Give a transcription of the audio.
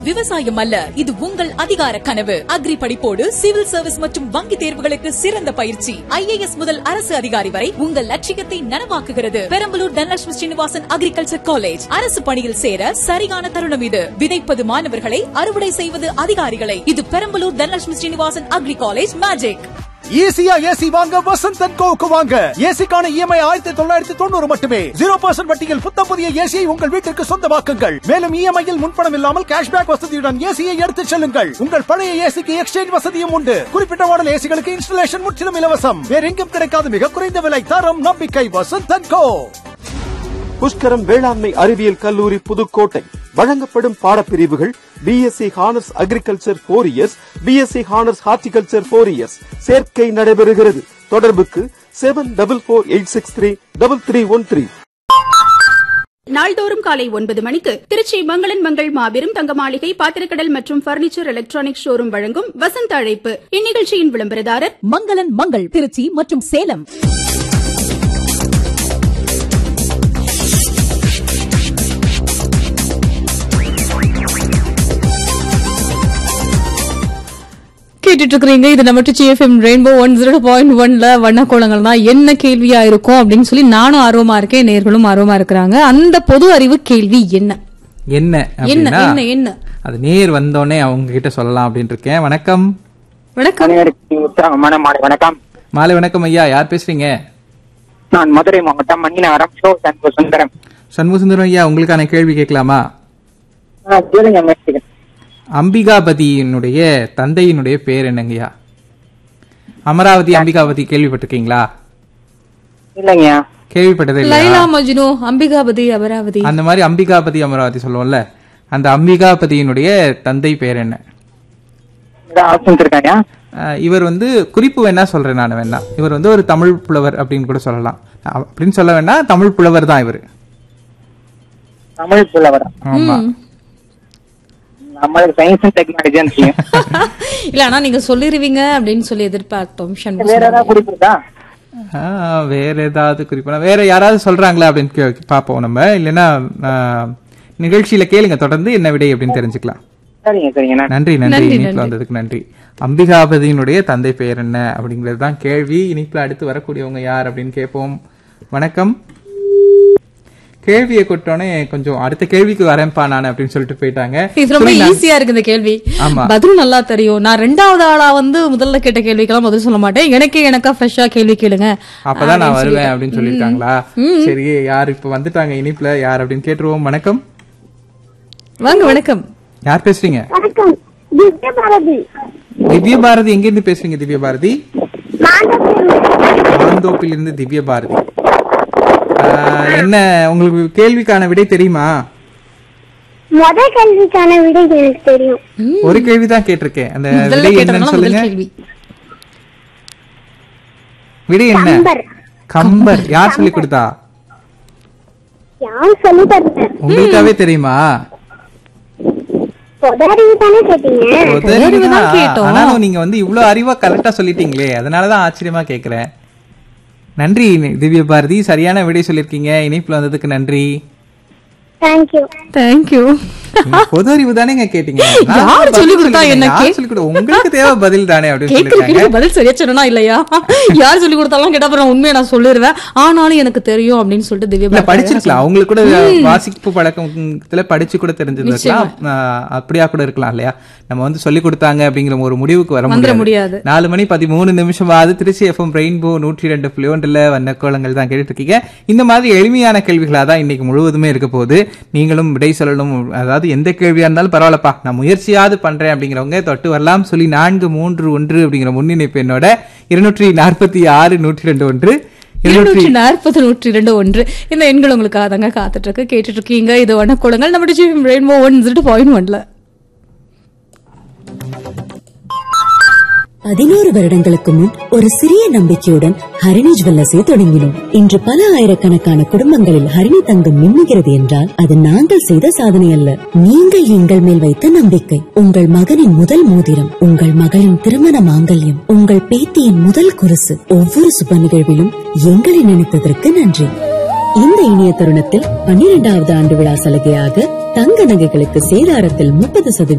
விவசாயம் அல்ல இது உங்கள் அதிகார கனவு அக்ரி படிப்போடு சிவில் சர்வீஸ் மற்றும் வங்கி தேர்வுகளுக்கு சிறந்த பயிற்சி ஐஏஎஸ் முதல் அரசு அதிகாரி வரை உங்கள் லட்சியத்தை நனவாக்குகிறது பெரம்பலூர் தனலட்சுமி ஸ்ரீனிவாசன் அக்ரிகல்ச்சர் காலேஜ் அரசு பணியில் சேர சரியான தருணம் இது விதைப்பது மாணவர்களை அறுவடை செய்வது அதிகாரிகளை இது Perambalur Dhanalakshmi Srinivasan agri college magic ஈஸியா ஏசி வாங்க வசந்த் அண்ட் கோவுக்கு வாங்க ஏசிக்கான இஎம்ஐ ஆயிரத்தி தொள்ளாயிரத்தி தொண்ணூறு மட்டுமே ஜீரோ பர்சன்ட் வட்டியில் புத்தம் புதிய ஏசியை உங்கள் வீட்டிற்கு சொந்தமாக்குங்கள் மேலும் இஎம்ஐயில் முன்பணம் இல்லாமல் கேஷ்பேக் வசதியுடன் ஏசியை எடுத்துச் செல்லுங்கள் உங்கள் பழைய ஏசிக்கு எக்ஸ்சேஞ்ச் வசதியும் உண்டு குறிப்பிட்ட மாடல் ஏசிகளுக்கு இன்ஸ்டலேஷன் முற்றிலும் இலவசம் வேற எங்கும் கிடைக்காத மிக குறைந்த விலை தரம் நம்பிக்கை வசந்த் அண்ட் கோ புஷ்கரம் வேளாண்மை அறிவியல் கல்லூரி புதுக்கோட்டை வழங்கப்படும் பாடப்பிரிவுகள் BSc honours agriculture four years BSc honours horticulture four years சேர்க்கை நடைபெறுகிறது தொடர்புக்கு seven double four eight six three double three one three நாள்தோறும் காலை ஒன்பது மணிக்கு திருச்சி மங்களன் மங்கள் மாபெரும் தங்க மாளிகை பாத்திரக்கடல் மற்றும் பர்னிச்சர் எலக்ட்ரானிக் ஷோரூம் வழங்கும் வசந்த அழைப்பு இந்நிகழ்ச்சியின் விளம்பரதாரர் மங்களன் மங்கள் திருச்சி மற்றும் சேலம் கேட்டுட்டு இருக்கிறீங்க இது நம்ம DFM rainbow one zero point ஒன்ல வண்ணக்கோளங்கள் தான் என்ன கேள்வியா இருக்கும் அப்படின்னு சொல்லி நானும் ஆர்வமா இருக்கேன் நேர்களும் ஆர்வமா இருக்கிறாங்க அந்த பொது அறிவு கேள்வி என்ன என்ன என்ன அப்படின்னா என்ன என்ன அது நேர் வந்தோடனே அவங்க கிட்ட சொல்லலாம் அப்படின்னு இருக்கேன் வணக்கம் வணக்கம் அனைவருக்கும் உற்சாகமான மாலை வணக்கம் மாலை வணக்கம் ஐயா யார் பேசுறீங்க நான் மதுரை மாவட்டம் மணிநகரம் ஷோ சண்முக சுந்தரம் சண்முகசுந்தரம் ஐயா உங்களுக்கான கேள்வி கேட்கலாமா ஆ, கேளுங்க முயற்சிக்கிறேன் அம்பிகாபதியினுடைய தந்தையினுடைய பேர் என்னங்கய்யா அமராவதி அம்பிகாபதி கேள்விப்பட்டிருக்கீங்களா இல்லைங்கய்யா கேள்விப்பட்டதே லைலா இல்லையா மஜ்னு அம்பிகாபதி அபராவதி அந்த மாதிரி அம்பிகாபதி அமராவதி சொல்லுவோம்ல அந்த அம்பிகாபதியினுடைய தந்தை பேர் என்ன ஏதாவது ஆப்ஷன்ஸ் இருக்காங்க அஹ் இவர் வந்து குறிப்பு வேணா சொல்றேன் நான் வேணா இவர் வந்து ஒரு தமிழ் புலவர் அப்படின்னு கூட சொல்லலாம் அ- அப்படின்னு சொல்ல வேணா தமிழ் புலவர் தான் இவர் தமிழ் புலவர் ஆமா நம்மளுக்கு சயின்ஸ் அண்ட் டெக்னாலஜி தெரியும் இல்ல ஆனா நீங்க சொல்லிருவீங்க அப்படின்னு சொல்லி எதிர்பார்த்தோம் சண்முகம் வேற ஏதாவது குறிப்பு இருக்கா ஆஹ் வேற ஏதாவது குறிப்பா வேற யாராவது சொல்றாங்களா அப்படின்னு கே- பாப்போம் நம்ம இல்லைன்னா ஆஹ், நிகழ்ச்சியில கேளுங்க தொடர்ந்து என்ன விடை அப்படின்னு தெரிஞ்சுக்கலாம் சரிங்க சரிங்க நான் நன்றி நன்றி நன்றி, இனிப்புல நன்றி. வந்ததுக்கு நன்றி அம்பிகாபதியினுடைய தந்தை பெயர் என்ன அப்படிங்கிறது தான் கேள்வி இனிப்புல அடுத்து வரக்கூடியவங்க யார் அப்படின்னு கேட்போம் வணக்கம் கேள்வியை கொட்டோன்னே கொஞ்சம் அடுத்த கேள்விக்கு வரேன்ப்பா நான் அப்படின்னு சொல்லிட்டு போயிட்டாங்க இது ரொம்ப சொல்லி நான்- ஈஸியா இருக்கு இந்த கேள்வி ஆமா. பதில் நல்லா தெரியும் நான் ரெண்டாவது ஆளா வந்து முதல்ல கேட்ட கேள்விக்கெல்லாம் பதில் சொல்ல மாட்டேன் எனக்கே எனக்கா ஃப்ரெஷ்ஷா கேள்வி கேளுங்க அப்பதான் நான் அப்படின்னு வருவேன் சொல்லிட்டேன். அப்படின்னு சொல்லிருக்காங்களா சரி யார் இப்ப வந்துட்டாங்க இனிப்புல யார் அப்படின்னு கேட்டுருவோம் வணக்கம் வாங்க வணக்கம் யார் பேசுறீங்க வணக்கம் திவ்ய பாரதி திவ்ய பாரதி எங்க இருந்து பேசுறீங்க திவ்ய பாரதி மாந்தோப்பில் இருந்து திவ்ய பாரதி ஆஹ், என்ன உங்களுக்கு கேள்விக்கான விடை தெரியுமா முத கல்விக்கான விடை எனக்கு தெரியும் ஒரு கேள்விதான் கேட்டிருக்கேன் அந்த முதல்ல விடை கேட்டதுனால என்னன்னு முதல் சொல்லுங்க கேள்வி விடை என்ன கம்பர். கம்பர் யார் சொல்லி கொடுத்தா யார் சொல்லி தரல உங்களுக்காவே தெரியுமா பொதறிவு தானே கேட்டீங்க உதவி அறிவுதான் தான். கேட்டோம். ஆனாலும் நீங்க வந்து இவ்வளவு அறிவா கரெக்டா சொல்லிட்டீங்களே அதனாலதான் ஆச்சரியமா கேக்குறேன் நன்றி திவ்ய பாரதி சரியான விடை சொல்லிருக்கீங்க இணைப்புல வந்ததுக்கு நன்றி தேங்க்யூ தேங்க்யூ நீங்க பொது அறிவு தானேங்க கேட்டீங்க நான் யார் பதில் சொல்லிக் கொடுத்தா சொல்லிட்டேன். என்ன யார் கே- சொல்லிக் கொடுத்தா? உங்களுக்கு தேவை பதில் தானே அப்படின்னு கேக்குற சொல்லிருக்காங்க கேள்வி பதில் சரியா சொன்னா இல்லையா யார் சொல்லி கொடுத்தாலும் கேட்டா அப்புறம் உண்மையை நான் சொல்லிடுவேன் ஆனாலும் எனக்கு தெரியும் அப்படின்னு சொல்லிட்டு திவ்யா இல்ல பாரதி படிச்சிருக்கலாம் அவங்களுக்கு கூட வாசிப்பு பழக்கத்துல படிச்சு கூட தெரிஞ்சிருக்கலாம் ஆஹ், அப்படியா கூட இருக்கலாம் இல்லையா நம்ம வந்து சொல்லி கொடுத்தாங்க அப்படிங்கிற ஒரு முடிவுக்கு வர வந்துட முடியாது முடியாது. நாலு மணி பதிமூணு நிமிஷமாவது திருச்சி எஃப்எம் ரெயின்போ நூற்றி ரெண்டு புள்ளி ஒன்றுல வண்ணக்கோளங்கள் தான் கேட்டுட்டு இருக்கீங்க இந்த மாதிரி எளிமையான கேள்விகளா தான் இன்னைக்கு முழுவதுமே இருக்க போகுது நீங்களும் விடை சொல்லணும் அதாவது எந்த கேள்வியா இருந்தாலும் பரவாயில்லப்பா நான் முயற்சியாவது பண்றேன் அப்படிங்கிறவங்க தொட்டு வரலாம் சொல்லி நான்கு மூன்று ஒன்று அப்படிங்கிற முன்னிணைப்பு என்னோட இருநூற்றி நாற்பத்தி ஆறு நூற்றி ரெண்டு ஒன்று இருநூற்றி நாற்பது நூற்றி இரண்டு ஒன்று இந்த எண்கள் உங்களுக்காக தாங்க காத்துட்டு இருக்கு கேட்டுட்டு இருக்கீங்க இது வண்ணக்குளங்கள் நம்ம ரெயின்போ ஒன் ஜீரோ பாயிண்ட் ஒன்ல பதினோரு வருடங்களுக்கு முன் ஒரு சிறிய நம்பிக்கையுடன் ஹரிணி ஜுவல்லர்ஸை தொடங்கினோம் இன்று பல ஆயிரக்கணக்கான குடும்பங்களில் ஹரிணி தங்கம் மின்னுகிறது என்றால் அது நாங்கள் செய்த சாதனை அல்ல நீங்கள் எங்கள் மேல் வைத்த நம்பிக்கை உங்கள் மகனின் முதல் மோதிரம் உங்கள் மகளின் திருமண மாங்கல்யம் உங்கள் பேத்தியின் முதல் குருசு ஒவ்வொரு சுப நிகழ்விலும் எங்களை நினைத்ததற்கு நன்றி இந்த இனிய தருணத்தில் பன்னிரெண்டாவது ஆண்டு விழா சலுகையாக தங்க நகைகளுக்கு சேதாரத்தில் முப்பது சதவீதம்